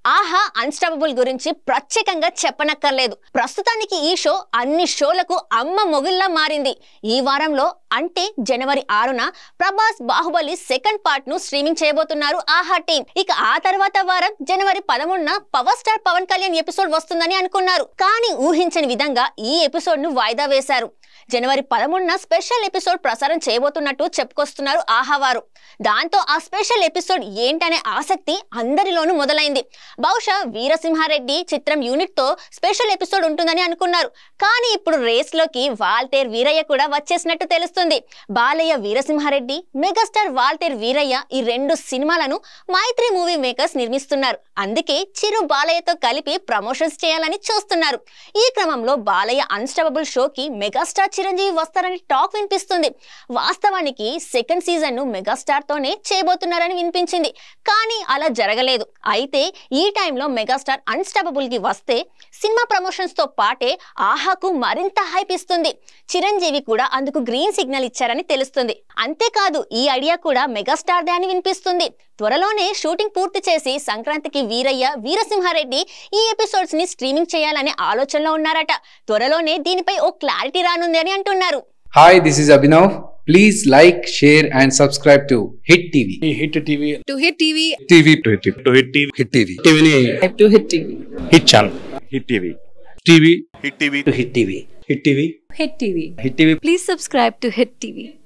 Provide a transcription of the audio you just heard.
ఆహా అన్స్టాపబుల్ గురించి ప్రత్యేకంగా చెప్పనక్కర్లేదు ప్రస్తుతానికి ఈ షో అన్ని షోలకు అమ్మ మొగిల్లా మారింది ఈ వారంలో అంటే జనవరి ఆరున ప్రభాస్ బాహుబలి సెకండ్ పార్ట్ ను స్ట్రీమింగ్ చేయబోతున్నారు ఆహా టీం ఇక ఆ తర్వాత వారం జనవరి పదమూడున power star Pawan Kalyan episode వస్తుందని అనుకున్నారు కానీ ఊహించని విధంగా ఈ ఎపిసోడ్ ను వాయిదా వేశారు జనవరి పదమూడున స్పెషల్ ఎపిసోడ్ ప్రసారం చేయబోతున్నట్టు చెప్పుకొస్తున్నారు ఆహా వారు దాంతో ఆ స్పెషల్ ఎపిసోడ్ ఏంటనే ఆసక్తి అందరిలోనూ మొదలైంది బహుశా వీరసింహారెడ్డి చిత్రం యూనిట్ తో స్పెషల్ ఎపిసోడ్ ఉంటుందని అనుకున్నారు కానీ ఇప్పుడు రేస్ లోకి వాల్తేర్ వీరయ్య కూడా వచ్చేసినట్టు తెలుస్తుంది బాలయ్య వీరసింహారెడ్డి మెగాస్టార్ వాల్తేర్ వీరయ్య ఈ రెండు సినిమాలను మైత్రి మూవీ మేకర్స్ నిర్మిస్తున్నారు అందుకే చిరు బాలయ్యతో కలిపి ప్రమోషన్స్ చేయాలని చూస్తున్నారు ఈ క్రమంలో బాలయ్య అన్స్టాపబుల్ షోకి మెగాస్టార్ చిరంజీవి వస్తారని టాక్ వినిపిస్తుంది వాస్తవానికి సెకండ్ సీజన్ ను మెగాస్టార్ తోనే చేయబోతున్నారని వినిపించింది కానీ అలా జరగలేదు అయితే ఈ టైంలో మెగాస్టార్ అన్స్టాపబుల్ కి వస్తే సినిమా ప్రమోషన్స్ తో పాటే ఆహాకు మరింత హైప్ ఇస్తుంది చిరంజీవి కూడా అందుకు గ్రీన్ సిగ్నల్ ఇచ్చారని తెలుస్తుంది అంతేకాదు ఈ ఐడియా కూడా మెగాస్టార్ దే అని వినిపిస్తుంది త్వరలోనే షూటింగ్ పూర్తి చేసి సంక్రాంతికి వీరయ్య వీరసింహారెడ్డి ఈ ఎపిసోడ్స్ ని స్ట్రీమింగ్ చేయాలనే ఆలోచనలో ఉన్నారట త్వరలోనే దీనిపై ఓ క్లారిటీ రానుంది అని అంటున్నారు Hi, this is Abhinav. Please like, share, and subscribe to Hit TV. Hit TV to hit TV TV to Hit TV. To Hit TV Hit TV. టీవీని to hit TV Hit channel Hit TV TV Hit TV to Hit TV Hit TV hit TV Hit TV please subscribe to hit TV